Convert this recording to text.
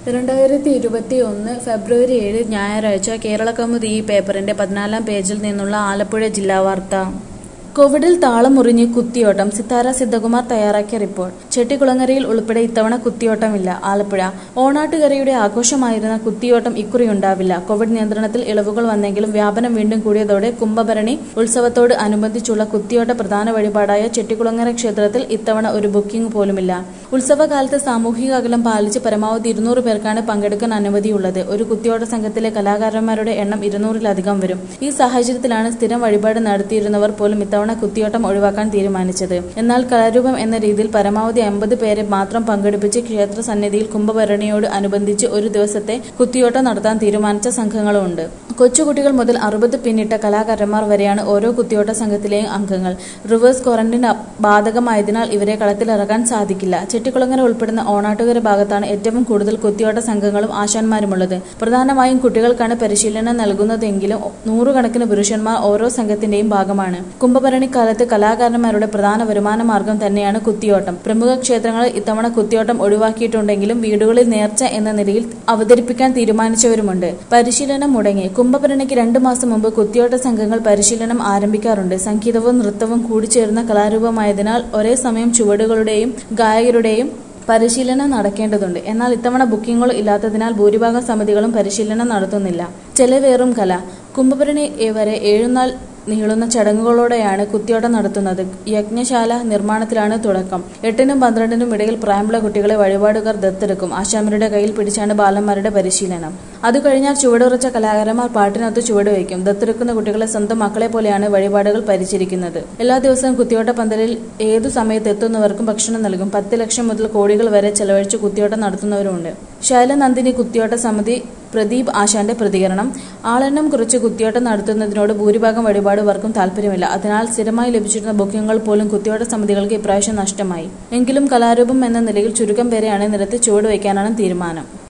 രണ്ടായിരത്തി ഇരുപത്തി ഒന്ന് ഫെബ്രുവരി ഏഴ് ഞായറാഴ്ച കേരളകൗമുദി ഈ പേപ്പറിന്റെ പതിനാലാം പേജിൽ നിന്നുള്ള ആലപ്പുഴ ജില്ലാ വാർത്ത കോവിഡിൽ താളം മുറിഞ്ഞ് കുത്തിയോട്ടം സിത്താര സിദ്ധകുമാർ തയ്യാറാക്കിയ റിപ്പോർട്ട് ചെട്ടിക്കുളങ്ങരയിൽ ഉൾപ്പെടെ ഇത്തവണ കുത്തിയോട്ടമില്ല ആലപ്പുഴ ഓണാട്ടുകരയുടെ ആഘോഷമായിരുന്ന കുത്തിയോട്ടം ഇക്കുറി ഉണ്ടാവില്ല കോവിഡ് നിയന്ത്രണത്തിൽ ഇളവുകൾ വന്നെങ്കിലും വ്യാപനം വീണ്ടും കൂടിയതോടെ കുംഭഭരണി ഉത്സവത്തോട് അനുബന്ധിച്ചുള്ള കുത്തിയോട്ട പ്രധാന വഴിപാടായ ചെട്ടിക്കുളങ്ങര ക്ഷേത്രത്തിൽ ഇത്തവണ ഒരു ബുക്കിംഗ് പോലുമില്ല ഉത്സവകാലത്ത് സാമൂഹിക അകലം പാലിച്ച് പരമാവധി ഇരുന്നൂറ് പേർക്കാണ് പങ്കെടുക്കാൻ അനുമതിയുള്ളത് ഒരു കുത്തിയോട്ട സംഘത്തിലെ കലാകാരന്മാരുടെ എണ്ണം ഇരുന്നൂറിലധികം വരും ഈ സാഹചര്യത്തിലാണ് സ്ഥിരം വഴിപാട് നടത്തിയിരുന്നവർ പോലും ഇത്തവണ കുത്തിയോട്ടം ഒഴിവാക്കാൻ തീരുമാനിച്ചത് എന്നാൽ കലാരൂപം എന്ന രീതിയിൽ പരമാവധി അമ്പത് പേരെ മാത്രം പങ്കെടുപ്പിച്ച് ക്ഷേത്ര സന്നിധിയിൽ കുംഭഭരണിയോട് അനുബന്ധിച്ച് ഒരു ദിവസത്തെ കുത്തിയോട്ടം നടത്താൻ തീരുമാനിച്ച സംഘങ്ങളുമുണ്ട് കൊച്ചുകുട്ടികൾ മുതൽ അറുപത് പിന്നിട്ട കലാകാരന്മാർ വരെയാണ് ഓരോ കുത്തിയോട്ട സംഘത്തിലെയും അംഗങ്ങൾ റിവേഴ്സ് ക്വാറന്റൈൻ ബാധകമായതിനാൽ ഇവരെ കളത്തിലിറക്കാൻ സാധിക്കില്ല ചെട്ടിക്കുളങ്ങര ഉൾപ്പെടുന്ന ഓണാട്ടുകര ഭാഗത്താണ് ഏറ്റവും കൂടുതൽ കുത്തിയോട്ട സംഘങ്ങളും ആശാന്മാരുമുള്ളത് പ്രധാനമായും കുട്ടികൾക്കാണ് പരിശീലനം നൽകുന്നതെങ്കിലും നൂറുകണക്കിന് പുരുഷന്മാർ ഓരോ സംഘത്തിന്റെയും ഭാഗമാണ് കുംഭഭരണിക്കാലത്ത് കലാകാരന്മാരുടെ പ്രധാന വരുമാന മാർഗം തന്നെയാണ് കുത്തിയോട്ടം പ്രമുഖ ക്ഷേത്രങ്ങളിൽ ഇത്തവണ കുത്തിയോട്ടം ഒഴിവാക്കിയിട്ടുണ്ടെങ്കിലും വീടുകളിൽ നേർച്ച എന്ന നിലയിൽ അവതരിപ്പിക്കാൻ തീരുമാനിച്ചവരുമുണ്ട് പരിശീലനം മുടങ്ങി കുംഭഭരണിക്ക് രണ്ടു മാസം മുമ്പ് കുത്തിയോട്ട സംഘങ്ങൾ പരിശീലനം ആരംഭിക്കാറുണ്ട് സംഗീതവും നൃത്തവും കൂടിച്ചേർന്ന കലാരൂപമായതിനാൽ ഒരേ സമയം ചുവടുകളുടെയും ഗായകരുടെയും പരിശീലനം നടക്കേണ്ടതുണ്ട് എന്നാൽ ഇത്തവണ ബുക്കിംഗുകൾ ഇല്ലാത്തതിനാൽ ഭൂരിഭാഗം സമിതികളും പരിശീലനം നടത്തുന്നില്ല ചെലവേറും കല കുംഭഭരണി വരെ ഏഴുനാൾ നീളുന്ന ചടങ്ങുകളോടെയാണ് കുത്തിയോട്ടം നടത്തുന്നത് യജ്ഞശാല നിർമ്മാണത്തിലാണ് തുടക്കം എട്ടിനും പന്ത്രണ്ടിനും ഇടയിൽ പ്രായമുള്ള കുട്ടികളെ വഴിപാടുകാർ ദത്തെടുക്കും ആശാമരുടെ കയ്യിൽ പിടിച്ചാണ് ബാലന്മാരുടെ പരിശീലനം അത് കഴിഞ്ഞാൽ ചുവടുറച്ച കലാകാരന്മാർ പാട്ടിനൊത്ത് ചുവട് വയ്ക്കും ദത്തെടുക്കുന്ന കുട്ടികളെ സ്വന്തം മക്കളെ പോലെയാണ് വഴിപാടുകൾ പരിചരിക്കുന്നത് എല്ലാ ദിവസവും കുത്തിയോട്ട പന്തലിൽ ഏതു സമയത്ത് എത്തുന്നവർക്കും ഭക്ഷണം നൽകും പത്ത് ലക്ഷം മുതൽ കോടികൾ വരെ ചെലവഴിച്ച് കുത്തിയോട്ടം നടത്തുന്നവരുമുണ്ട് ശൈലനന്ദിനി കുത്തിയോട്ട സമിതി പ്രദീപ് ആശാന്റെ പ്രതികരണം ആളെണ്ണം കുറിച്ച് കുത്തിയോട്ടം നടത്തുന്നതിനോട് ഭൂരിഭാഗം വഴിപാടുകാർക്കും താല്പര്യമില്ല അതിനാൽ സ്ഥിരമായി ലഭിച്ചിരുന്ന ബുക്കിംഗുകൾ പോലും കുത്തിയോട്ട സമിതികൾക്ക് ഇപ്രാവശ്യം നഷ്ടമായി എങ്കിലും കലാരൂപം എന്ന നിലയിൽ ചുരുക്കം പേരെയാണ് നിരത്തി ചുവട് വയ്ക്കാനാണ് തീരുമാനം